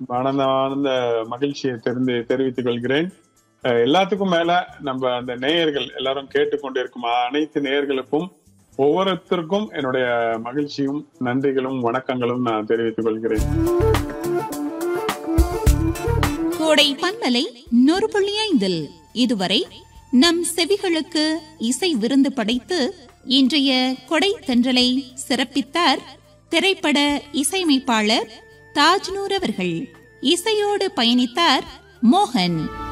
ஆனந்த ஆனந்த மகிழ்ச்சியை தெரிந்து தெரிவித்துக் கொள்கிறேன் அஹ் எல்லாத்துக்கும் மேல நம்ம அந்த நேயர்கள் எல்லாரும் கேட்டுக்கொண்டிருக்கும் அனைத்து நேயர்களுக்கும் ஒவ்வொருத்தருக்கும் என்னுடைய மகிழ்ச்சியும் நன்றிகளும் வணக்கங்களும் நான் தெரிவித்துக் கொள்கிறேன் கோடை பன்மலை நூறு புள்ளி ஐந்தில் இதுவரை நம் செவிகளுக்கு இசை விருந்து படைத்து இன்றைய கொடை தென்றலை சிறப்பித்தார் திரைப்பட இசையமைப்பாளர் தாஜ்னூர் அவர்கள் இசையோடு பயணித்தார் மோகன்